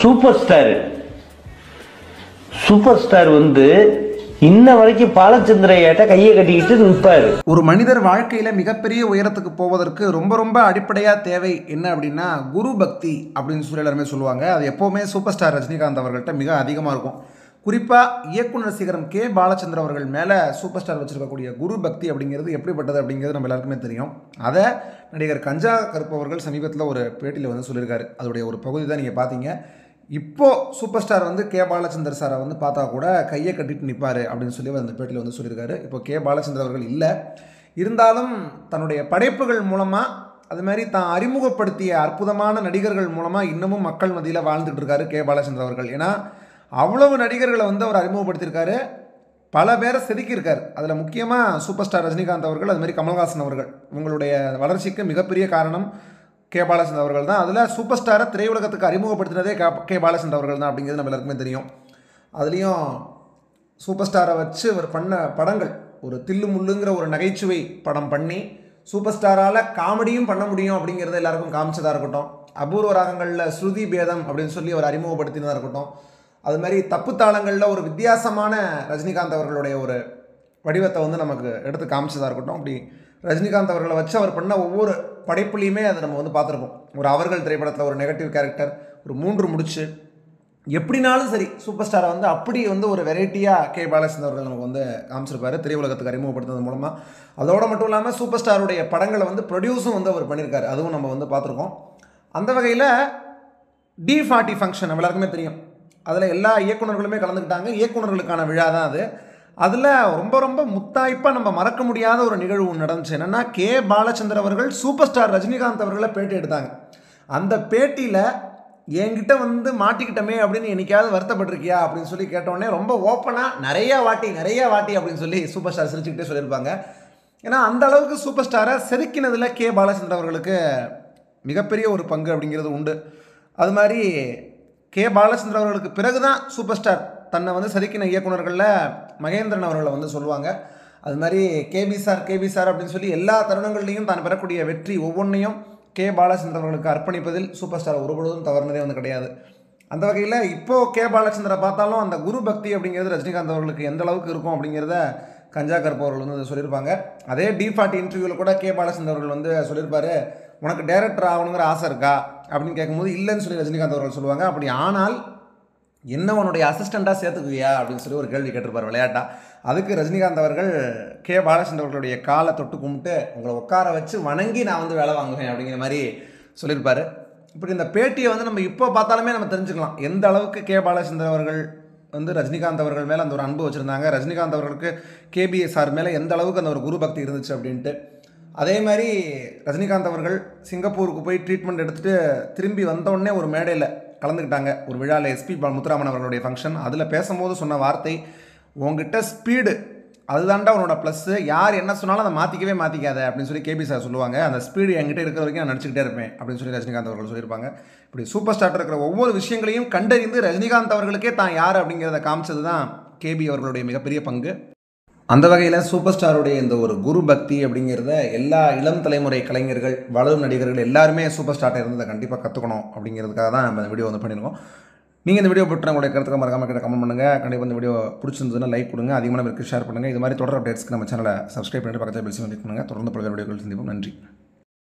super star super star வந்து இன்ன வரைக்கும் பாலச்சந்திரையாட்ட கையை கட்டிக்கிட்டு நிற்பாரு ஒரு மனிதர் வாழ்க்கையில மிகப்பெரிய உயரத்துக்கு போவதற்கு ரொம்ப ரொம்ப அடிப்படையா தேவை என்ன அப்படின்னா குரு பக்தி அப்படின்னு சொல்லி எல்லாருமே சொல்லுவாங்க அது எப்போவுமே சூப்பர் ஸ்டார் ரஜினிகாந்த் அவர்கள்ட்ட மிக அதிகமாக இருக்கும் குறிப்பாக இயக்குனர் சிகரம் கே பாலச்சந்திர அவர்கள் மேலே சூப்பர் ஸ்டார் வச்சிருக்கக்கூடிய குரு பக்தி அப்படிங்கிறது எப்படிப்பட்டது அப்படிங்கிறது நம்ம எல்லாருக்குமே தெரியும் அதை நடிகர் கஞ்சா கருப்பு அவர்கள் சமீபத்தில் ஒரு பேட்டியில் வந்து சொல்லியிருக்காரு அதோடைய ஒரு பகுதி தான் நீங்கள் பார்த்தீங்க இப்போ சூப்பர் ஸ்டார் வந்து கே பாலச்சந்தர் சாரை வந்து பார்த்தா கூட கையை கட்டிட்டு நிற்பார் அப்படின்னு சொல்லி அவர் அந்த பேட்டியில் வந்து சொல்லியிருக்காரு இப்போ கே பாலச்சந்தர் அவர்கள் இல்லை இருந்தாலும் தன்னுடைய படைப்புகள் மூலமாக அது மாதிரி தான் அறிமுகப்படுத்திய அற்புதமான நடிகர்கள் மூலமாக இன்னமும் மக்கள் மத்தியில் வாழ்ந்துட்டு இருக்காரு கே பாலச்சந்தர் அவர்கள் ஏன்னா அவ்வளவு நடிகர்களை வந்து அவர் அறிமுகப்படுத்தியிருக்காரு பல பேரை செதுக்கியிருக்கார் அதில் முக்கியமாக சூப்பர் ஸ்டார் ரஜினிகாந்த் அவர்கள் அது மாதிரி கமல்ஹாசன் அவர்கள் உங்களுடைய வளர்ச்சிக்கு மிகப்பெரிய காரணம் கே பாலச்சந்தர் அவர்கள் தான் அதில் சூப்பர் ஸ்டாரை திரையுலகத்துக்கு அறிமுகப்படுத்தினதே கே கே பாலச்சந்தர் அவர்கள் தான் அப்படிங்கிறது நம்ம எல்லாருக்குமே தெரியும் அதுலேயும் சூப்பர் ஸ்டாரை வச்சு அவர் பண்ண படங்கள் ஒரு தில்லு முள்ளுங்கிற ஒரு நகைச்சுவை படம் பண்ணி சூப்பர் ஸ்டாரால் காமெடியும் பண்ண முடியும் அப்படிங்கிறத எல்லாருக்கும் காமிச்சதாக இருக்கட்டும் அபூர்வ ராகங்களில் ஸ்ருதி பேதம் அப்படின்னு சொல்லி அவர் அறிமுகப்படுத்தினதாக இருக்கட்டும் அது மாதிரி தப்பு தாளங்களில் ஒரு வித்தியாசமான ரஜினிகாந்த் அவர்களுடைய ஒரு வடிவத்தை வந்து நமக்கு எடுத்து காமிச்சதாக இருக்கட்டும் அப்படி ரஜினிகாந்த் அவர்களை வச்சு அவர் பண்ண ஒவ்வொரு படைப்புலையுமே அதை நம்ம வந்து பார்த்துருப்போம் ஒரு அவர்கள் திரைப்படத்தில் ஒரு நெகட்டிவ் கேரக்டர் ஒரு மூன்று முடிச்சு எப்படினாலும் சரி சூப்பர் ஸ்டாரை வந்து அப்படி வந்து ஒரு வெரைட்டியாக கே பாலச்சந்தர் அவர்கள் நமக்கு வந்து காமிச்சிருப்பாரு திரையுலகத்துக்கு அறிமுகப்படுத்துறது மூலமாக அதோட மட்டும் இல்லாமல் சூப்பர் ஸ்டாருடைய படங்களை வந்து ப்ரொடியூஸும் வந்து அவர் பண்ணியிருக்காரு அதுவும் நம்ம வந்து பார்த்துருக்கோம் அந்த வகையில் டி ஃபார்ட்டி ஃபங்க்ஷன் நம்ம எல்லாருக்குமே தெரியும் அதில் எல்லா இயக்குனர்களுமே கலந்துக்கிட்டாங்க இயக்குனர்களுக்கான விழா தான் அது அதில் ரொம்ப ரொம்ப முத்தாய்ப்பாக நம்ம மறக்க முடியாத ஒரு நிகழ்வு ஒண்ணு நடந்துச்சு என்னென்னா கே பாலச்சந்தர் அவர்கள் சூப்பர் ஸ்டார் ரஜினிகாந்த் அவர்களை பேட்டி எடுத்தாங்க அந்த பேட்டியில் என்கிட்ட வந்து மாட்டிக்கிட்டமே அப்படின்னு என்னைக்காவது வருத்தப்பட்டிருக்கியா அப்படின்னு சொல்லி கேட்டோடனே ரொம்ப ஓப்பனாக நிறைய வாட்டி நிறைய வாட்டி அப்படின்னு சொல்லி சூப்பர் ஸ்டார் சிரிச்சுக்கிட்டே சொல்லியிருப்பாங்க ஏன்னா அந்த அளவுக்கு சூப்பர் ஸ்டாரை செதுக்கினதில் கே பாலச்சந்தர் அவர்களுக்கு மிகப்பெரிய ஒரு பங்கு அப்படிங்கிறது உண்டு அது மாதிரி கே பாலச்சந்திர அவர்களுக்கு பிறகு தான் சூப்பர் ஸ்டார் தன்னை வந்து செதுக்கின இயக்குனர்களில் மகேந்திரன் அவர்களை வந்து சொல்லுவாங்க அது மாதிரி கேபி சார் கேபி சார் அப்படின்னு சொல்லி எல்லா தருணங்கள்லையும் தான் பெறக்கூடிய வெற்றி ஒவ்வொன்றையும் கே பாலச்சந்திர அவர்களுக்கு அர்ப்பணிப்பதில் சூப்பர் ஸ்டார் ஒருபொழுதும் தவறுனதே வந்து கிடையாது அந்த வகையில் இப்போது கே பாலச்சந்திர பார்த்தாலும் அந்த குரு பக்தி அப்படிங்கிறது ரஜினிகாந்த் அவர்களுக்கு எந்த அளவுக்கு இருக்கும் அப்படிங்கிறத கஞ்சா கருப்பு அவர்கள் வந்து சொல்லியிருப்பாங்க அதே டி ஃபார்ட்டி இன்டர்வியூவில் கூட கே பாலச்சந்திர அவர்கள் வந்து சொல்லியிருப்பாரு உனக்கு டேரக்டர் ஆகணுங்கிற ஆசை இருக்கா அப்படின்னு கேட்கும்போது இல்லைன்னு சொல்லி ரஜினிகாந்த் அவர்கள் சொல்லுவாங்க அப்படி ஆனால் என்ன உன்னுடைய அசிஸ்டண்ட்டாக சேர்த்துக்குவியா அப்படின்னு சொல்லி ஒரு கேள்வி கேட்டிருப்பார் விளையாட்டா அதுக்கு ரஜினிகாந்த் அவர்கள் கே பாலச்சந்திர அவர்களுடைய காலை தொட்டு கும்பிட்டு உங்களை உட்கார வச்சு வணங்கி நான் வந்து வேலை வாங்குவேன் அப்படிங்கிற மாதிரி சொல்லியிருப்பார் இப்படி இந்த பேட்டியை வந்து நம்ம இப்போ பார்த்தாலுமே நம்ம தெரிஞ்சுக்கலாம் எந்த அளவுக்கு கே பாலச்சந்திர அவர்கள் வந்து ரஜினிகாந்த் அவர்கள் மேலே அந்த ஒரு அன்பு வச்சுருந்தாங்க ரஜினிகாந்த் அவர்களுக்கு கேபிஎஸ் சார் மேலே எந்த அளவுக்கு அந்த ஒரு குரு பக்தி இருந்துச்சு அப்படின்ட்டு அதே மாதிரி ரஜினிகாந்த் அவர்கள் சிங்கப்பூருக்கு போய் ட்ரீட்மெண்ட் எடுத்துகிட்டு திரும்பி வந்தோடனே ஒரு மேடையில் கலந்துக்கிட்டாங்க ஒரு விழாவில் எஸ்பி முத்துராமன் அவர்களுடைய ஃபங்க்ஷன் அதில் பேசும்போது சொன்ன வார்த்தை உங்ககிட்ட ஸ்பீடு அதுதான்டா உன்னோட ப்ளஸ்ஸு யார் என்ன சொன்னாலும் அதை மாற்றிக்கவே மாற்றிக்காத அப்படின்னு சொல்லி கேபி சார் சொல்லுவாங்க அந்த ஸ்பீடு என்கிட்ட இருக்கிற வரைக்கும் நான் நடிச்சுக்கிட்டே இருப்பேன் அப்படின்னு சொல்லி ரஜினிகாந்த் அவர்கள் சொல்லியிருப்பாங்க இப்படி சூப்பர் ஸ்டார்ட் இருக்கிற ஒவ்வொரு விஷயங்களையும் கண்டறிந்து ரஜினிகாந்த் அவர்களுக்கே தான் யார் அப்படிங்கிறத காமிச்சது தான் கேபி அவர்களுடைய மிகப்பெரிய பங்கு அந்த வகையில் சூப்பர் ஸ்டாருடைய இந்த ஒரு குரு பக்தி அப்படிங்கிறத எல்லா இளம் தலைமுறை கலைஞர்கள் வளரும் நடிகர்கள் எல்லாருமே சூப்பர் ஸ்டார்ட்டை இருந்ததை கண்டிப்பாக கற்றுக்கணும் அப்படிங்கிறதுக்காக தான் நம்ம இந்த வீடியோ வந்து பண்ணியிருக்கோம் நீங்கள் இந்த வீடியோ போட்டு உங்களுடைய கருத்துக்களை மறக்காம கிட்ட கமெண்ட் பண்ணுங்கள் கண்டிப்பாக இந்த வீடியோ பிடிச்சிருந்ததுன்னா லைக் கொடுங்க அதிகமான பேருக்கு ஷேர் பண்ணுங்கள் இது மாதிரி தொடர் அப்டேட்ஸ்க்கு நம்ம சேனலை சப்ஸ்கிரைப் பண்ணிட்டு பக்கத்தில் பெல்ஸ் கிளிக் பண்ணுங்கள் தொடர்ந்து பல்வேறு வீடியோக்கள் சந்திப்போம் நன்றி